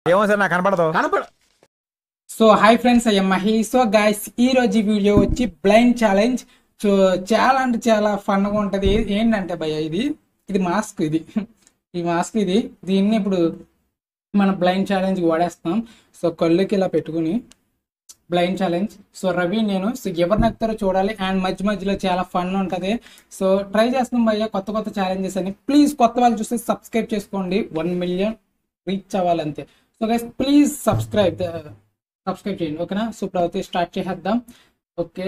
ఏమో సార్ నాకు కనపడదు కనపడ సో హాయ్ ఫ్రెండ్స్ అయ్యా మహి సో గాయస్ ఈ రోజు ఈ వీడియో వచ్చి బ్లైండ్ ఛాలెంజ్ సో చాలా అంటే చాలా ఫన్గా ఉంటుంది ఏ- ఏంటంటే భయ్య ఇది ఇది మాస్క్ ఇది ఈ మాస్క్ ఇది దీన్ని ఇప్పుడు మన బ్లైండ్ ఛాలెంజ్ వాడేస్తాం సో కళ్ళుకి ఇలా పెట్టుకుని బ్లైండ్ ఛాలెంజ్ సో రవి నేను సో ఎవరు నక్కుతారో చూడాలి అండ్ మధ్య మధ్యలో చాలా ఫన్ ఉంటుంది సో ట్రై చేస్తున్నాం భయ్య కొత్త కొత్త ఛాలెంజెస్ అని ప్లీజ్ కొత్త వాళ్ళు చూస్తే సబ్స్క్రైబ్ చేసుకోండి వన్ మిలియన్ రీచ్ అవ్వాలంతే so guys please subscribe subscribe చేయండి ఓకేనా సో ఇప్పుడు అయితే స్టార్ట్ చేసేద్దాం ఓకే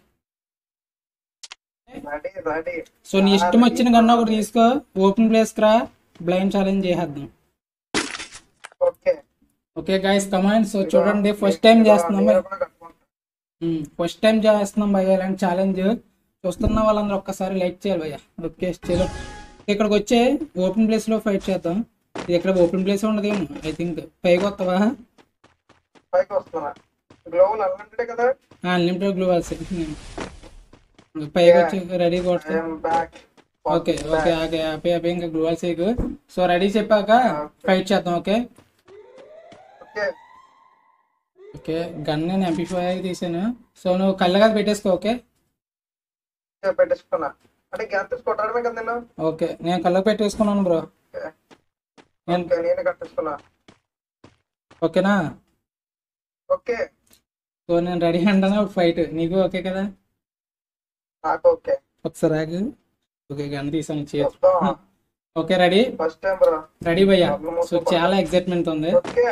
రెడీ రెడీ సో నీ ఇష్టం వచ్చిన కన్నా ఒకటి తీసుకో ఓపెన్ ప్లేస్ రా బ్లైండ్ ఛాలెంజ్ చేసేద్దాం okay okay guys command so చూడండి ఫస్ట్ టైం చేస్తున్నాం ఫస్ట్ టైం చేస్తున్నాం భయ్య ఇలాంటి ఛాలెంజ్ చూస్తున్న వాళ్ళందరూ ఒక్కసారి లైక్ చేయాలి భయ్య ఓకే చలో ఇక్కడికి వచ్చే ఓపెన్ ప్లేస్ లో ఫైట్ చేద్దాం ఇది ఇక్కడ ఓపెన్ ప్లేస్ ఉండదేమో ఐ థింక్ పైకి వస్తావా పైకి వస్తున్నా గ్లోవల్ అన్లిమిటెడ్ కదా అన్లిమిటెడ్ గ్లూ వాల్సి పైకి వచ్చి రెడీ కొడతా I'm back okay okay okay happy happy ఇంకా గ్లూ వాల్సి సో రెడీ చెప్పాక ఫైట్ చేద్దాం ఓకే ఓకే ఓకే గన్ నేను ఎంపీ ఫైవ్ తీసాను సో నువ్వు కళ్ళగా పెట్టేసుకో ఓకే పెట్టేసుకున్నా అంటే గ్యాస్ తీసి కొట్టడమే కదా నేను ఓకే నేను కళ్ళకు పెట్టేసుకున్నాను బ్రో ఓకే. నేను ఓకే నేను కట్టేసుకున్నా ఓకేనా ఓకే సో నేను రెడీ అంటాను ఫైట్ నీకు ఓకే కదా నాకు ఓకే ఒకసారి ఆగు ఓకే గన్ తీసాను చేతి వస్తావా okay ready first time bro ready భయ్యా సో చాలా ఎక్సైట్మెంట్ ఉంది ఓకే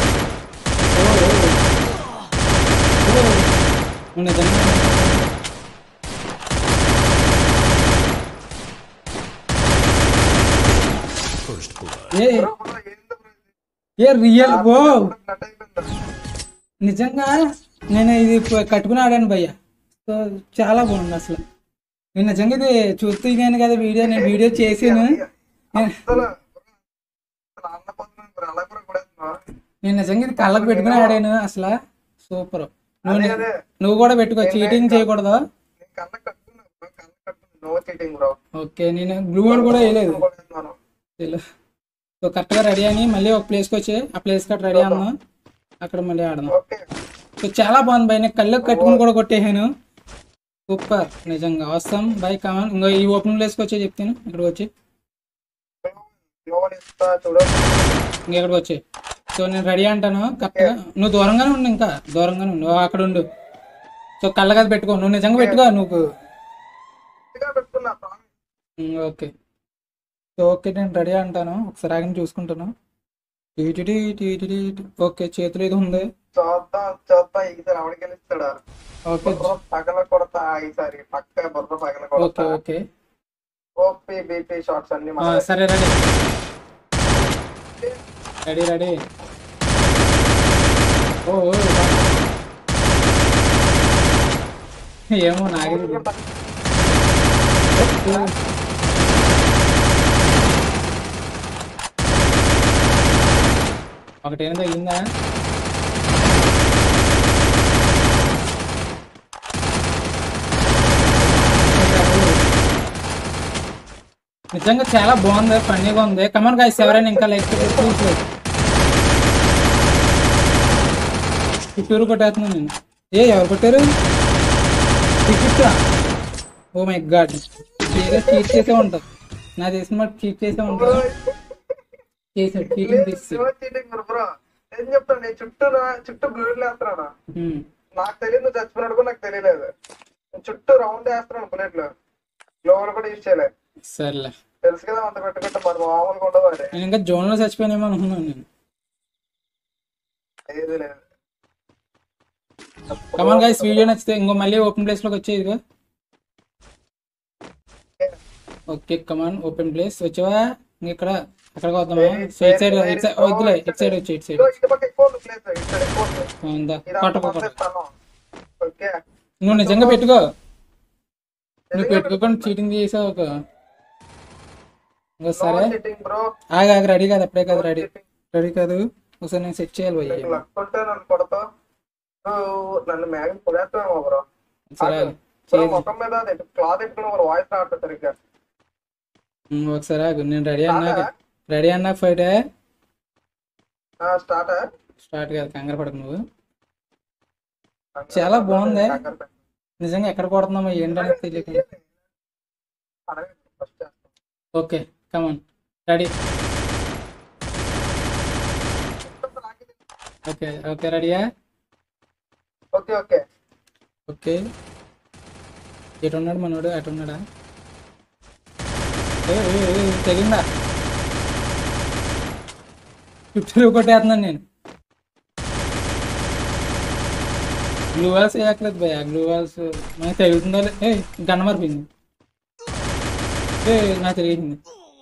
నువ్వు నిజంగా ఏ బ్రో బ్రో ఏంది బ్రో ఇది ఏ రియల్ ఓ నట్ అయిపోయింది నిజంగా నేను ఇది ప- కట్టుకుని ఆడాను భయ్య సో చాలా బాగుంది అసలు నేను నిజంగా ఇది చూస్తున్నాను కదా వీడియో నేను వీడియో చేసాను అసలు అసలు అన్న పొందుతుంది బ్రో అలా కూడా కూడా నేను నిజంగా ఇది కళ్ళకు పెట్టుకుని ఆడాను అసలు సూపర్ నువ్వు అదే ని- అదే నువ్వు కూడా పెట్టుకో చీటింగ్ చేయకూడదు నేను కళ్ళ కట్టుకున్నా బ్రో కళ్ళ కట్టుకున్నా నో చీటింగ్ బ్రో ఓకే నేను గ్లూ వర్డ్ కూడా వేయలేదు కొడుతున్నాను తెలు- సో కరెక్ట్గా రెడీ అని మళ్ళీ ఒక ప్లేస్కి వచ్చి ఆ ప్లేస్ కట్ రెడీ అన్నాం అక్కడ మళ్ళీ ఆడదాం ఓకే సో చాలా బాగుంది బై నేను కళ్ళకు కట్టుకుని కూడా కొట్టేసాను సూపర్ నిజంగా అవసరం బై కామన్ ఇంకో ఈ ఓపెన్ ప్లేస్కి వచ్చి చెప్తాను ఇక్కడికి వచ్చి గ్లోవల్ ఇస్తా చూడు ఇంక ఇక్కడికి వచ్చి సో నేను రెడీ అంటాను కరెక్ట్గా నువ్వు దూరంగానే ఉండు ఇంకా దూరంగానే ఉండు నువ్వు అక్కడ ఉండు సో కళ్ళగది పెట్టుకో నువ్వు నిజంగా పెట్టుకో నువ్వు గట్టిగా పెట్టుకున్నా ప్రాణం. ఉమ్, ఓకే సో ఓకే నేను రెడీ అంటాను ఒకసారి ఆగిన చూసుకుంటాను టీటీడీ టీటీడీ ఓకే చేతులు ఇది ఉంది చూద్దాం చూద్దాం ఈసారి ఎవరికి గెలుస్తాడా ఓకే బుర్ర పగల కొడతా ఈసారి పక్క బుర్ర పగల ఓకే కొడతా ఓకే ఓపీ బీపీ షార్ట్స్ అన్ని ఆ, మన సరే రెడీ రెడీ రెడీ ఓ ఓ, ఏమో నాకు తెలీదు. ఓకే. ఒకటేనా తగ్గిందా నిజంగా చాలా బాగుంది ఫన్నీగా ఉంది కమన్ గాయస్ ఎవరైనా ఇంకా లైక్ ప్లీజ్ లైక్ చుట్టూరు కొట్టేస్తున్నాను నేను ఏ ఎవరు కొట్టారు టికెట్ ఓ మై గాడ్ ఏదో చీట్ చేసే ఉంటారు నా తెలిసిన మాట చీట్ చేసే ఉంటారు చేసాడు చీటింగ్ తీసి చీటింగ్ బ్రో ఏం చెప్తాను నేను చుట్టూ నా- చుట్టూ బ్లూడ్లు వేస్తున్నాను నాకు తెలియదు నువ్వు చచ్చిపోయినాడు కూడా నాకు తెలియలేదు నేను చుట్టూ రౌండ్ వేస్తున్నాను బుల్లెట్లు గ్లోవల్ కూడా యూజ్ చేయలేదు సర్లే తెలుసు కదా అంత పెట్టుకుంటే మరి మామూలుగా ఉండదు అది నేను ఇంకా జోన్లో చచ్చిపోయానేమో అనుకున్నాను నేను ఏది లేదు కమన్ గైస్ వీడియో నచ్చితే ఇంకో మళ్ళీ ఓపెన్ ప్లేస్ లోకి వచ్చే ఇదిగో ఓకే కమాన్ ఓపెన్ ప్లేస్ వచ్చావా ఇంక ఇక్కడ అక్కడికి వద్దామా సో ఇటు సైడ్ ఇటు సైడ్ వద్దులే ఇటు సైడ్ వచ్చి ఇటు సైడ్ ఇదిగో ఇటు పక్క ఎక్కువ ఉంది ప్లేస్ ఇటు సైడ్ ఎక్కువ ఉంది ఉందా ఇదంతా కొట్ట కొట్ట పంపిస్తాను ఓకే నువ్వు నిజంగా పెట్టుకో నువ్వు పెట్టుకోకుండా చీటింగ్ చేసావు ఒక ఇంకో సరే చీటింగ్ బ్రో ఆగా ఆగి రెడీ కాదు అప్పుడే కాదు రెడీ రెడీ కాదు ఒకసారి నేను సెట్ చేయాలి భయ్య లక్ ఉంటే నన్ను కొడతావు నువ్వు నన్ను మేఘం కొడేస్తావేమో బ్రో సరే బ్రో, ముఖం మీద క్లాత్ ఎట్టుకున్న వాయిస్ రావట్లేదు సరిగ్గా ఉమ్, ఒకసారి ఆగు నేను రెడీ అన్నాక రెడీ అన్నా ఫైట్ స్టార్ట్ స్టార్ట్ కాదు కంగారు పడకు నువ్వు చాలా బాగుంది. నిజంగా ఎక్కడ కొడుతున్నామో ఏంటనేది తెలియక first okay come on ready okay okay రెడీయా ఓకే ఓకే ఓకే ఎటు ఉన్నాడు మనోడు అటు ఉన్నాడా ఏ, ఏ, ఏ, ఏ, తెగిందా చుట్టూ కొట్టేస్తున్నాను నేను గ్లూ వాల్స్ వేయట్లేదు భయ గ్లూ వాల్స్ మనకి తగులుతుందో లే- ఏ గన్న మరిపోయింది ఏ నాకు తెలియదు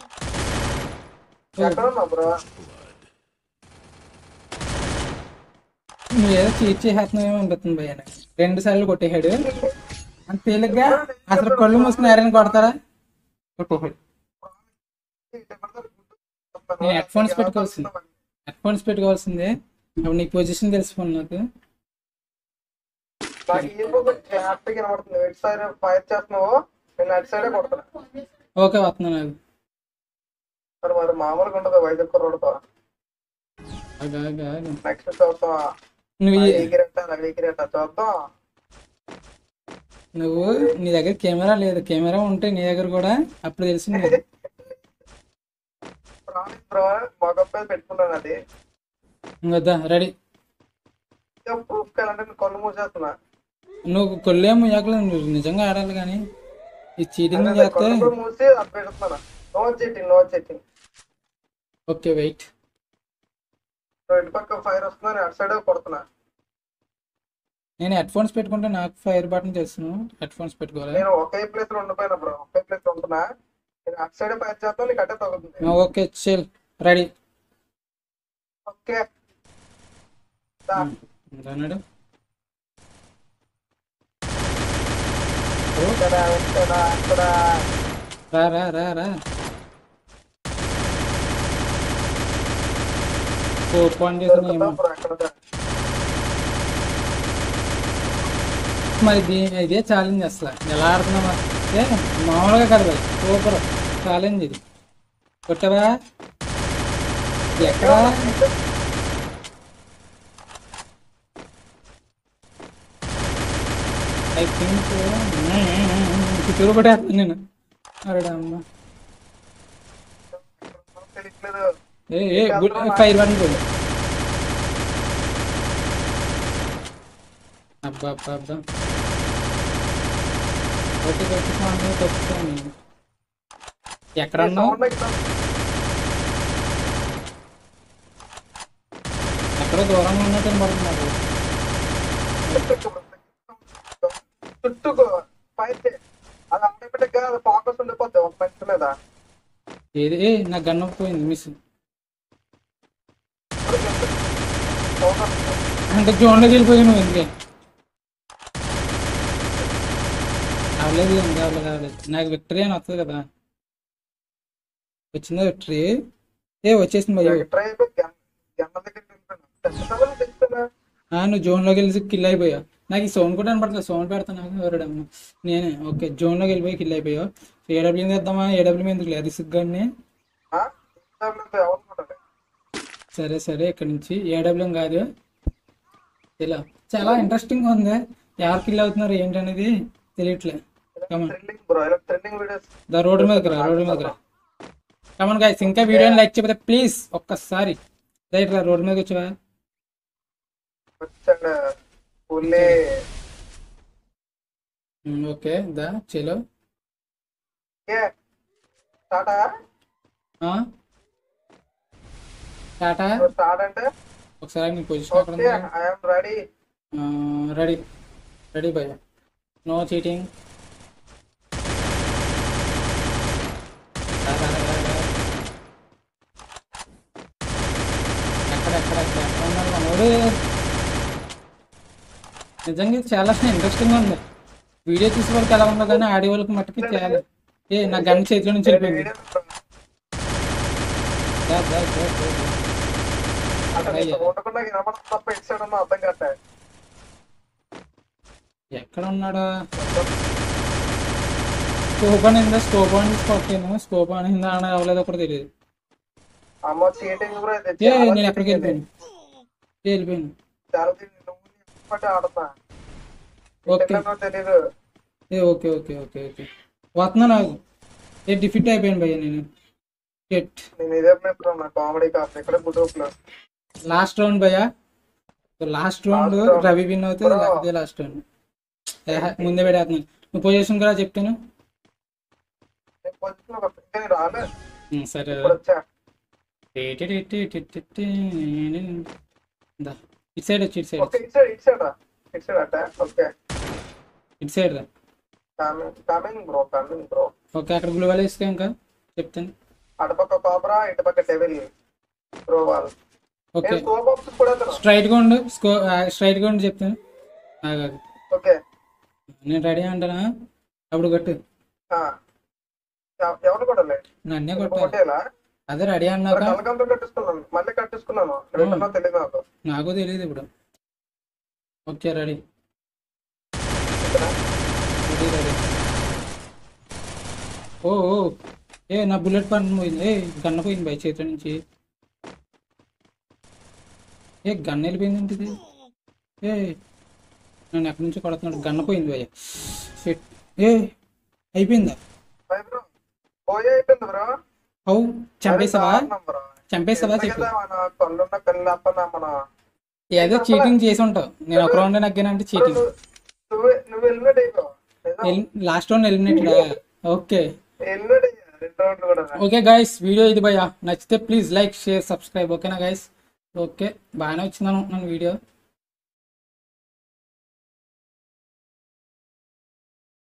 ఎక్కడ ఉన్నావు బ్రో నువ్వు ఏదో చీట్ చేసేస్తున్నావేమో అనిపిస్తుంది భయ్య నాకు రెండు సార్లు కొట్టేశాడు అంత తేలిగ్గా అసలు కళ్ళు మూసుకుని ఎవరైనా కొడతారా కొట్టేశాడు నేను head phones పెట్టుకోవాల్సింది. హెడ్ ఫోన్స్ పెట్టుకోవాల్సిందే అప్పుడు నీ పొజిషన్ తెలిసిపోను నాకు నాకు ఈ హ్యాపీగా కనబడుతుంది ఇటు సైడ్ ఫైర్ చేస్తున్నావు నేను అటు సైడే కొడుతున్నా ఓకే వస్తున్నాను నాకు మరి మరి మామూలుగా ఉండదు వైద్య కుర్రోడుతో ఆగు, ఆగు, ఆగు. నెక్స్ట్ చూద్దాం నువ్వు ఈ- ఎగిరెట్ట ఎగిరెట్ట చూద్దాం నువ్వు నీ దగ్గర కెమెరా లేదు కెమెరా ఉంటే నీ దగ్గర కూడా అప్పుడు తెలిసింది ప్రాణి బ్రో మగప్పేది పెట్టుకున్నాను అది ఇంకొద్దా రెడీ ప్రూఫ్ కావాలంటే నేను కళ్ళు మూసేస్తున్నా నువ్వు కొల్లేము యాకలేదు నువ్వు నిజంగా ఆడాలి కానీ ఈ చీటింగ్ అదే చేస్తే కళ్ళు కూడా మూసి అది పెడుతున్నాను no cheating no cheating okay wait ఇటు పక్క ఫైర్ వస్తున్నా నేను అటు సైడ్ కొడుతున్నా నేను హెడ్ ఫోన్స్ పెట్టుకుంటే నాకు ఫైర్ బటన్ తెలుసును హెడ్ ఫోన్స్ పెట్టుకోవాలి నేను ఒకే ప్లేస్ లో ఉండిపోయినా బ్రో ఒకే ప్లేస్ లో ఉంటున్నా నేను అటు సైడ్ ఫైర్ చేస్తాను నీకు అట్టే తగ్గుతుంది ఓకే చెల్ రెడీ ఓకే దా. అన్నాడు ఇక్కడ ఇక్కడ ఇక్కడ రా రా రా రా ఫోర్ పాయింట్ చేసిన ఏమో బ్రో ఎక్కడ దా. మరి దీ ఇదే ఛాలెంజ్ అసలు ఎలా ఆడుతున్నామా ఏ మామూలుగా కదా భయ్ సూపర్ ఛాలెంజ్ ఇది కొట్టవా ఎక్కడ ఐ థింక్ చుట్టూరు కొట్టేస్తాను నేను అరే అమ్మ తెలియట్లేదు ఏ ఏ గుడ్ ఫైర్ వన్ గుడ్ అబ్బా అబ్బా అబ్బా కొట్టి కొట్టుకోండి కొట్టుకోండి ఎక్కడ ఉన్నావు సౌండ్ ఇక్కడ ఎక్కడో దూరంగా ఉన్నట్టు పడుతుంది నాకు చుట్టూ ఫైర్ చేయి అది ఆటోమేటిక్ గా అది ఫోకస్ ఉండిపోద్ది ఒక మనిషి మీద ఏది ఏ నా గన్ పోయింది మిస్ ఫోకస్ అంటే జోన్లోకి వెళ్ళిపోయి నువ్వు ఎందుకే అవ్వలేదు ఇంకా అవ్వలేదు అవ్వలేదు నాకు విక్టరీ అని వస్తుంది కదా వచ్చిందా విక్టరీ ఏ వచ్చేసింది భయ్య ట్రై అయిపోయి గన్న దగ్గరికి వెళ్ళిపోయినా తెచ్చుకోవాలి తెచ్చుకున్నా ఆ, నువ్వు జోన్లోకి వెళ్ళి కిల్ అయిపోయావు నాకు ఈ సౌండ్ కూడా కనపడలేదు సౌండ్ పెడతాను ఎవరడమ్మ నేనే ఓకే జోన్లోకి వెళ్ళిపోయి కిల్ అయిపోయావు ఏడబ్ల్యూ తెద్దామా ఏడబ్ల్యూ ఎందుకు లేదు రిసిక్ గారిని ఎవరు సరే సరే ఇక్కడ నుంచి ఏడబ్ల్యూ కాదు ఇలా చాలా ఇంట్రెస్టింగ్ ఉంది ఎవరు కిల్ అవుతున్నారు ఏంటనేది తెలియట్లే కమన్ థ్రిల్లింగ్ బ్రో ఇలా థ్రిల్లింగ్ వీడియోస్ దా రోడ్డు మీదకి రా రోడ్డు మీదకి రా కమన్ గాయస్ ఇంకా వీడియోని లైక్ చేయకపోతే ప్లీజ్ ఒక్కసారి రైట్ రా రోడ్డు మీదకి వచ్చావా వచ్చాడు పుల్లి ఉమ్, ఓకే దా చలో ఏ టాటా ఆ? టాటా స్టార్ట్ అంటే ఒకసారి నీ పొజిషన్ ఎక్కడ ఓకే ఉంది ఐఎమ్ రెడీ రెడీ రెడీ భయ్య నో చీటింగ్ ఎక్కడ ఎక్కడ ఎక్కడ ఎక్కడ ఉన్నాడు మనోడు నిజంగా ఇది చాలా ఇంట్రెస్టింగ్ ఉంది వీడియో చూసే వాళ్ళకి ఎలా ఉందో కానీ ఆడే వాళ్ళకి మట్టుకి చాలా ఏ నా గన్ చేతిలో నుంచి వెళ్ళిపోయింది దా, దా, దా, దా, దా. అసలు ఇంత ఉండకుండా వినపడదు తప్ప ఇటు సైడ్ ఉన్న అర్థం కట్టే ఎక్కడ ఉన్నాడా స్కోప్ అని ఉందా స్కోప్ అని కొట్టాను స్కోప్ అని ఉందా అని అవ్వలేదో కూడా తెలియదు అమ్మ చీటింగ్ బ్రో ఇది ఏ చాలా నేను ఎక్కడికి cheating ఇది. వెళ్ళిపోయాను ఏ, వెళ్ళిపోయాను చాలా cheating. నువ్వు పట్టి ఆడుతున్నా ఓకే ఎక్కడో తెలీదు ఏ ఓకే ఓకే ఓకే ఓకే వస్తున్నా నాకు ఏ డిఫిట్ అయిపోయాను భయ్య నేను షెట్ నేను ఇదే ప్లేస్ నా కామెడీ కాస్త ఇక్కడ గ్రూప్ లో లాస్ట్ రౌండ్ భయ్య last round Last round. Ravi win అవుతుంది Bro. అదే లాస్ట్ రౌండ్ ముందే పెడేస్తున్నాను నువ్వు పొజిషన్ కూడా చెప్తాను నేను పొజిషన్ లో వస్తా. ఇంకా నేను రాలే ఉమ్, సరే ఇప్పుడు వచ్చా దా. ఇటు సైడ్ వచ్చి ఇటు సైడ్ ఓకే ఇటు సైడ్ ఇటు సైడ్ రా ఇటు సైడ్ అట్ట ఓకే ఇటు సైడ్ రా coming coming bro coming bro okay అక్కడ గ్లూవల్ వేసుకో ఇంకా చెప్తాను అటుపక్క కాబ్రా ఇటుపక్క డెవిల్ బ్రో వాళ్ళు ఓకే నేను స్కోప్ బాక్స్ కూడా వెళ్తున్నా. స్ట్రైట్గా ఉండు స్కో స్ట్రైట్గా ఉండి చెప్తాను ఆగు, ఆగు. ఓకే నేను రెడీ అంటానా అప్పుడు కొట్టు ఆ. ఎవ- ఎవరు కూడా లేదు నన్నే కొట్టాలి కొట్టేలా అదే రెడీ అన్నాక కలకంతో కట్టిస్తున్నాను మళ్ళీ కట్టించుకున్నాను ఎక్కడో తెలియదు నాకు నాకు తెలియదు ఇప్పుడు ఓకే రెడీ రెడీ రెడీ ఓ ఓ ఏ నా బుల్లెట్ పని పోయింది ఏ గన్న పోయింది బై చేతి నుంచి ఏ గన్న వెళ్ళిపోయింది ఏంటిది ఏ నేను ఎక్కడి నుంచి కొడుతున్నాడు గన్న పోయింది భయ్య షిట్ ఏ అయిపోయిందా బై బ్రో పోయే అయిపోయింది బ్రో హౌ చంపేసావా అరే దారుణం బ్రో. చంపేసావా ఎంత చెప్పు కదా మన కళ్ళున్న కళ్ళు అప్పన మన ఏదో చీటింగ్ చేసి ఉంటావు నేను ఒక రౌండ్ నగ్గానంటే చీటింగ్ నువ్వు నువ్వు- నువ్వు ఎలిమినేట్ అయిపోయావు లాస్ట్ రౌండ్ ఎలిమినేటెడా ఓకే ఎలిమినేట్ అయ్యా రెండు రౌండ్లు కూడా ఓకే గైస్ వీడియో ఇది భయ్యా నచ్చితే ప్లీజ్ లైక్ షేర్ సబ్స్క్రైబ్ ఓకేనా గైస్ ఓకే బాగానే వచ్చింది అనుకుంటున్నాను వీడియో